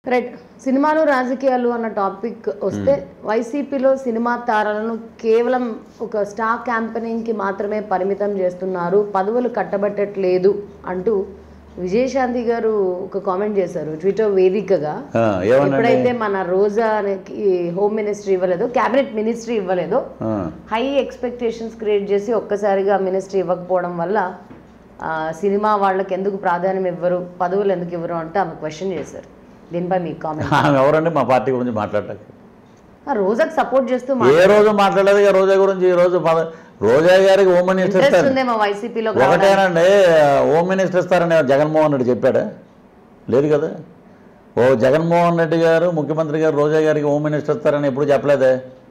Right సినిమాలు రాజకీయాలు అన్న టాపిక్ వస్తే వైసీపీలో సినిమా తారలను కేవలం ఒక స్టార్ క్యాంపెనింగ్కి మాత్రమే పరిమితం చేస్తున్నారు పదవులు కట్టబెట్టట్లేదు అంటూ విజయశాంతి గారు ఒక కామెంట్ చేశారు ట్విట్టర్ వేదికగా ఆ, ఏమనండి ఎప్పుడైతే మన రోజాకి హోమ్ మినిస్ట్రీ ఇవ్వలేదో క్యాబినెట్ మినిస్ట్రీ ఇవ్వలేదో ఆ, హై ఎక్స్పెక్టేషన్స్ క్రియేట్ చేసి ఒక్కసారిగా మినిస్ట్రీ ఇవ్వకపోవడం వల్ల ఆ, సినిమా వాళ్ళకి ఎందుకు ప్రాధాన్యం ఇవ్వరు పదవులు ఎందుకు ఇవ్వరు అంటే ఆమె క్వశ్చన్ చేశారు దీనిపై మీ కామెంట్ ఆమె ఎవరండి మా పార్టీ గురించి మాట్లాడటానికి రోజాకి సపోర్ట్ చేస్తూ ఏ రోజు మాట్లాడలేదు ఇక రోజా గురించి ఈ రోజు పద- రోజా గారికి హోమ్ మినిస్టర్ ఇంట్రెస్ట్ ఇస్తారు ఉందేమో వైసీపీలో ఒకటేనండి హోమ్ మినిస్టర్ ఇస్తారని జగన్మోహన్ రెడ్డి చెప్పాడా లేదు కదా ఓ జగన్మోహన్ రెడ్డి గారు ముఖ్యమంత్రి గారు రోజా గారికి హోమ్ మినిస్టర్ ఇస్తారని ఎప్పుడు చెప్పలేదే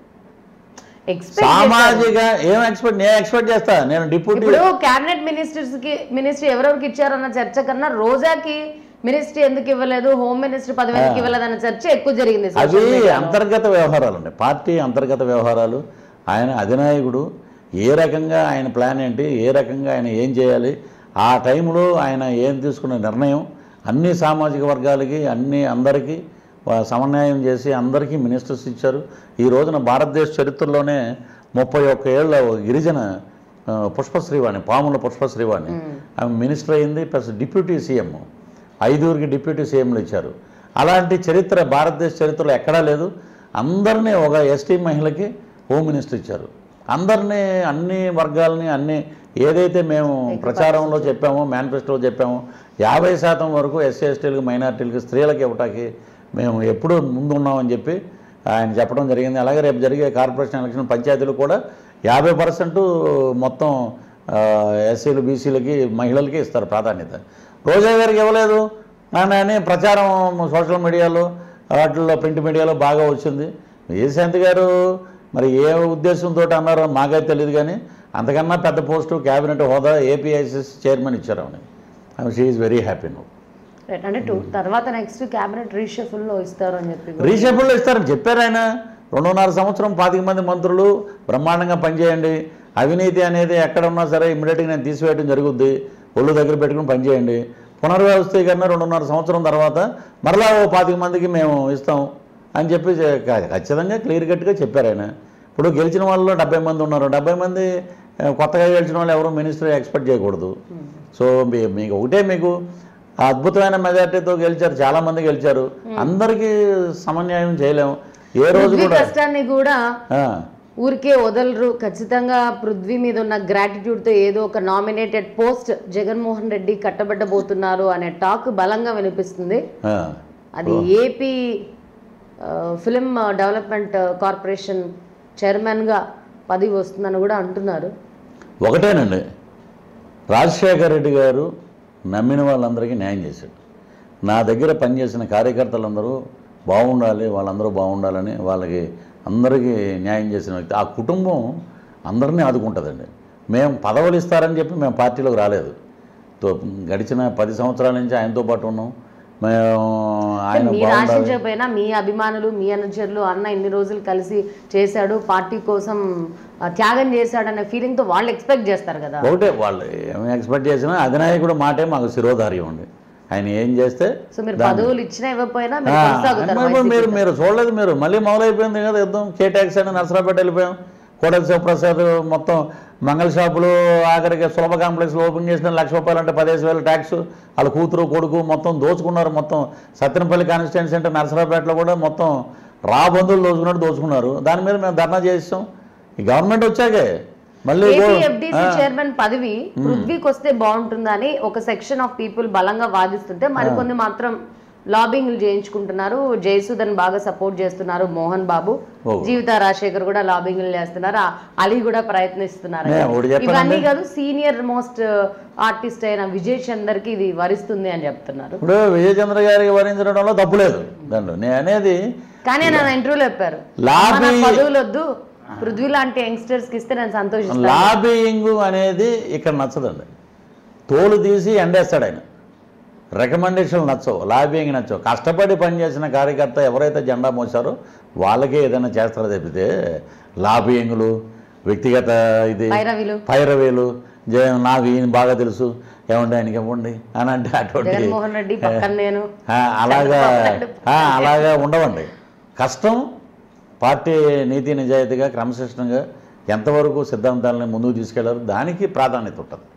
ఎక్స్పెక్ట్ సామాజిక ఏం ఎక్స్పెక్ట్ నేను ఎక్స్పెక్ట్ చేస్తా నేను డిప్యూటీ ఇప్పుడు క్యాబినెట్ మినిస్టర్స్ కి మినిస్ట్రీ ఎవరెవరికి ఇచ్చారన్న చర్చ కన్నా రోజాకి మినిస్ట్రీ ఎందుకు ఇవ్వలేదు హోమ్ మినిస్ట్రీ పదవి ఎందుకు ఇవ్వలేదు అన్న చర్చ ఎక్కువ జరిగింది అవి social media లో. అంతర్గత వ్యవహారాలు అండి పార్టీ అంతర్గత వ్యవహారాలు ఆయన అధినాయకుడు ఏ రకంగా ఆయన ప్లాన్ ఏంటి ఏ రకంగా ఆయన ఏం చేయాలి ఆ టైంలో ఆయన ఏం తీసుకున్న నిర్ణయం అన్ని సామాజిక వర్గాలకి అన్ని అందరికీ వా- సమన్వయం చేసి అందరికీ మినిస్టర్స్ ఇచ్చారు ఈ రోజున భారతదేశ చరిత్రలోనే ముప్పై ఒక్క ఏళ్ళ ఒక గిరిజన ఆ, పుష్పశ్రీవాణి పాముల పుష్పశ్రీవాణి ఆమె మినిస్టర్ అయింది ప్లస్ డిప్యూటీ సీఎం ఐదుగురికి డిప్యూటీ సీఎంలు ఇచ్చారు అలాంటి చరిత్ర భారతదేశ చరిత్రలో ఎక్కడా లేదు అందరినీ ఒక ఎస్టీ మహిళకి హోమ్ మినిస్టర్ ఇచ్చారు అందరినీ అన్ని వర్గాలని అన్ని ఏదైతే మేము ప్రచారంలో చెప్పామో మేనిఫెస్టోలో చెప్పామో యాభై శాతం వరకు ఎస్సీ ఎస్టీలకు మైనార్టీలకి స్త్రీలకు ఇవ్వటానికి మేము ఎప్పుడూ ముందున్నామని చెప్పి ఆయన చెప్పడం జరిగింది అలాగే రేపు జరిగే కార్పొరేషన్ ఎలక్షన్ పంచాయతీలు కూడా యాభై పర్సెంట్ మొత్తం ఆ, ఎస్సీలు బీసీలకి మహిళలకి ఇస్తారు ప్రాధాన్యత రోజా గారికి ఇవ్వలేదు అని అని ప్రచారం సోషల్ మీడియాలో వాటిల్లో ప్రింట్ మీడియాలో బాగా వచ్చింది విజయశాంతి గారు మరి ఏ ఉద్దేశంతో అన్నారో మాకైతే తెలియదు కానీ అంతకన్నా పెద్ద పోస్టు క్యాబినెట్ హోదా ఏపీఐసిసి చైర్మన్ ఇచ్చారు ఆమె షీ ఈజ్ వెరీ హ్యాపీ నువ్వు Right. అంటే టూ తర్వాత నెక్స్ట్ క్యాబినెట్ రీషఫుల్ లో ఇస్తారు అని చెప్పి కూడా. రీషఫుల్లో ఇస్తారని చెప్పారు ఆయన రెండున్నర సంవత్సరం పాతిక మంది మంత్రులు బ్రహ్మాండంగా పనిచేయండి అవినీతి అనేది ఎక్కడ ఉన్నా సరే ఇమ్మీడియట్గా నేను తీసివేయడం జరుగుద్ది ఒళ్ళు దగ్గర పెట్టుకుని పనిచేయండి పునర్వ్యవస్థీకరణ రెండున్నర సంవత్సరం తర్వాత మరలా ఓ పాతిక మందికి మేము ఇస్తాం అని చెప్పి చె- క- ఖచ్చితంగా క్లియర్ కట్గా చెప్పారు ఆయన ఇప్పుడు గెలిచిన వాళ్ళు డెబ్బై మంది ఉన్నారు డెబ్బై మంది ఆ, కొత్తగా గెలిచిన వాళ్ళు ఎవరు మినిస్టర్ ఎక్స్పెక్ట్ చేయకూడదు సో మీ- మీకు ఒకటే మీకు ఆ అద్భుతమైన మెజార్టీతో గెలిచారు చాలా మంది గెలిచారు అందరికీ సమన్యాయం చేయలేము ఏ రోజు పృథ్వీ కూడా కష్టాన్ని కూడా ఆ, ఊరికే వదలరు ఖచ్చితంగా పృథ్వీ మీద ఉన్న gratitude తో ఏదో ఒక నామినేటెడ్ పోస్ట్ జగన్మోహన్ రెడ్డి కట్టబెట్టబోతున్నారు అనే టాక్ బలంగా వినిపిస్తుంది ఆ. అది ఏపీ ఫిలిం డెవలప్మెంట్ కార్పొరేషన్ చైర్మన్గా పదవి వస్తుందని కూడా అంటున్నారు ఒకటేనండి రాజశేఖర రెడ్డి గారు నమ్మిన వాళ్ళందరికీ న్యాయం చేశాడు నా దగ్గర పనిచేసిన కార్యకర్తలందరూ బాగుండాలి వాళ్ళందరూ బాగుండాలని వాళ్ళకి అందరికీ న్యాయం చేసిన వ్యక్తి ఆ కుటుంబం అందరినీ ఆదుకుంటుందండి మేము పదవులు ఇస్తారని చెప్పి మేము పార్టీలోకి రాలేదు తో- గడిచిన పది సంవత్సరాల నుంచి ఆయనతో పాటు ఉన్నాం మేము ఆయన మీరు బాగుండాలి ఆశించకపోయినా మీ అభిమానులు మీ అనుచరులు అన్న ఇన్ని రోజులు కలిసి చేశాడు పార్టీ కోసం ఆ, త్యాగం చేశాడనే ఫీలింగ్ తో వాళ్ళు ఎక్స్పెక్ట్ చేస్తారు కదా ఒకటే వాళ్ళు ఏమి ఎక్స్పెక్ట్ చేసినా అధినాయకుడు మాటే మాకు శిరోధార్యం ఉంది ఆయన ఏం చేస్తే సో మీరు పదవులు ఇచ్చినా ఇవ్వకపోయినా మీరు ఆ, కొనసాగుతారు మరి వైసీపీ మీరు మీరు చూడలేదు మీరు మళ్ళీ మొదలైపోయింది కదా యుద్ధం కే ట్యాక్స్ అని నర్సరాపేట వెళ్ళిపోయాం కోడల శివప్రసాద్ మొత్తం మంగళ షాపులు ఆఖరికి సులభ కాంప్లెక్స్లో ఓపెన్ చేసిన లక్ష రూపాయలు అంటే పదిహేను వేల ట్యాక్స్ వాళ్ళ కూతురు కొడుకు మొత్తం దోచుకున్నారు మొత్తం సత్తెనపల్లి కాన్స్టిట్యున్సీ అంటే నర్సరాపేటలో కూడా మొత్తం రా బంధువులు దోచుకున్నట్టు దోచుకున్నారు దాని మీద మేము ధర్నా చేస్తాం ఈ గవర్నమెంట్ వచ్చాకే మళ్ళీ గో- ఏపీఎఫ్డిసి చైర్మన్ పదవి పృథ్వీకి వస్తే బాగుంటుందని ఒక సెక్షన్ ఆఫ్ పీపుల్ బలంగా వాదిస్తుంటే మరికొన్ని మాత్రం లాబింగ్లు చేయించుకుంటున్నారు జయసుధన్ బాగా సపోర్ట్ చేస్తున్నారు మోహన్ బాబు ఓ. జీవిత రాజశేఖర్ కూడా లాబింగ్లు చేస్తున్నారు ఆ అలీ కూడా ప్రయత్నిస్తున్నారు నే, ఒకటి చెప్పానండి. ఇవన్నీ కాదు సీనియర్ మోస్ట్ ఆర్టిస్ట్ అయిన విజయ్ చందర్ కి ఇది వరిస్తుంది అని చెప్తున్నారు ఇప్పుడు విజయచంద్ర గారికి వరించడంలో తప్పు లేదు దాంట్లో నేను అనేది కానీ ఆయన ఇంటర్వ్యూలో చెప్పారు లాబీ- "అమ్మ, నాకు పదవులు వద్దు పృథ్వీ లాంటి యంగ్స్టర్స్ కి ఇస్తే నేను సంతోషిస్తాను లాబియింగ్ అనేది ఇక్కడ నచ్చదండి తోలు తీసి ఎండేస్తాడు ఆయన రికమెండేషన్లు నచ్చవు లాబియింగ్ నచ్చవు కష్టపడి పనిచేసిన కార్యకర్త ఎవరైతే జెండా మోసారో వాళ్ళకే ఏదైనా చేస్తారో తప్పితే లాబియింగ్లు వ్యక్తిగత ఇది పైరవిలు పైరవేలు జే నాకు ఈయన బాగా తెలుసు ఏమండి ఆయనకి ఇవ్వండి అని అంటే అటువంటి జగన్మోహన్ రెడ్డి పక్కన నేను ఆ, అలాగా ఆ, అలాగా ఉండవండి కష్టం పార్టీ నీతి నిజాయితీగా క్రమశిక్షణగా ఎంతవరకు సిద్ధాంతాలని ముందుకు తీసుకెళ్లారు దానికి ప్రాధాన్యత ఉంటుంది